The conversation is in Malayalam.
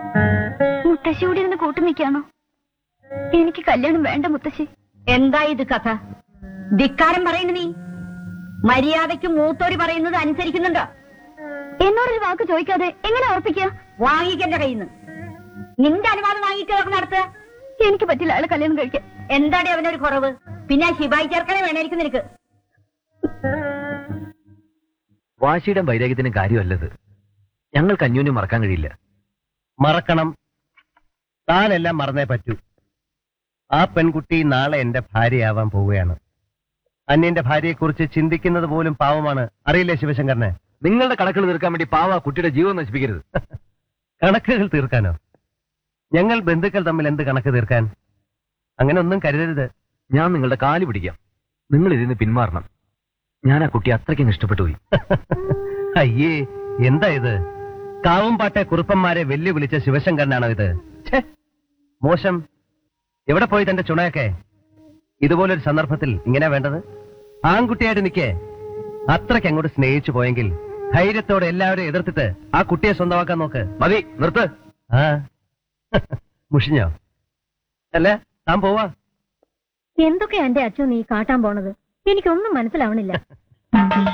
മുത്തശ്ശി കൂടി ഇരുന്ന് കൂട്ടു നിൽക്കാണോ എനിക്ക് കല്യാണം വേണ്ട മുത്തശ്ശി എന്താ ഇത് കഥ ധിക്കാരം പറയുന്നു നീ മര്യാദയ്ക്ക് മൂത്തോര് പറയുന്നത് അനുസരിക്കുന്നുണ്ടോ എന്നോടൊരു വാക്ക് ചോദിക്കാതെ എങ്ങനെ ഉറപ്പിക്കുക വാങ്ങിക്കന്റെ കയ്യിൽ നിന്ന് നിന്റെ അനുവാദം വാങ്ങിയിട്ട് ഇതൊക്കെ നടത്തുക എനിക്ക് പറ്റില്ല അയാളെ കല്യാണം കഴിക്കാൻ എന്താടി അവനൊരു കുറവ് പിന്നെ ആ ശിവായി ചേർക്കണേ വേണമായിരിക്കും നിനക്ക് വാശിയുടെ വൈരാഗ്യത്തിനും കാര്യമല്ലത് ഞങ്ങൾക്ക് അന്യോന്യം മറക്കാൻ കഴിയില്ല മറക്കണം താനെല്ലാം മറന്നേ പറ്റൂ ആ പെൺകുട്ടി നാളെ എന്റെ ഭാര്യയാവാൻ പോവുകയാണ് അന്യന്റെ ഭാര്യയെക്കുറിച്ച് ചിന്തിക്കുന്നത് പോലും പാവമാണ് അറിയില്ലേ ശിവശങ്കരനെ നിങ്ങളുടെ കണക്കുകൾ തീർക്കാൻ വേണ്ടി പാവ ആ കുട്ടിയുടെ ജീവൻ നശിപ്പിക്കരുത് കണക്കുകൾ തീർക്കാനോ ഞങ്ങൾ ബന്ധുക്കൾ തമ്മിൽ എന്ത് കണക്ക് തീർക്കാൻ അങ്ങനെ ഒന്നും കരുതരുത് ഞാൻ നിങ്ങളുടെ കാല് പിടിക്കാം നിങ്ങൾ ഇതിന് പിന്മാറണം ഞാൻ ആ കുട്ടി അത്രയ്ക്കും ഇഷ്ടപ്പെട്ടു പോയി അയ്യേ എന്താ ഇത് കാവുംപാട്ടെ കുറുപ്പന്മാരെ വെല്ലുവിളിച്ച ശിവശങ്കരനാണോ ഇത് ഛെ, മോശം എവിടെ പോയി തന്റെ ചുണയൊക്കെ ഇതുപോലൊരു സന്ദർഭത്തിൽ ഇങ്ങനെ വേണ്ടത് ആൺകുട്ടിയായിട്ട് നിൽക്കേ അത്രയ്ക്ക് അങ്ങോട്ട് സ്നേഹിച്ചു പോയെങ്കിൽ ധൈര്യത്തോടെ എല്ലാവരും എതിർത്തിട്ട് ആ കുട്ടിയെ സ്വന്തമാക്കാൻ നോക്ക് മതി നിർത്ത് ആ മുഷിഞ്ഞോ അല്ല താൻ പോവാ എന്തൊക്കെയാ എന്റെ അച്ഛൻ നീ കാട്ടാൻ പോണത് എനിക്കൊന്നും മനസ്സിലാവണില്ല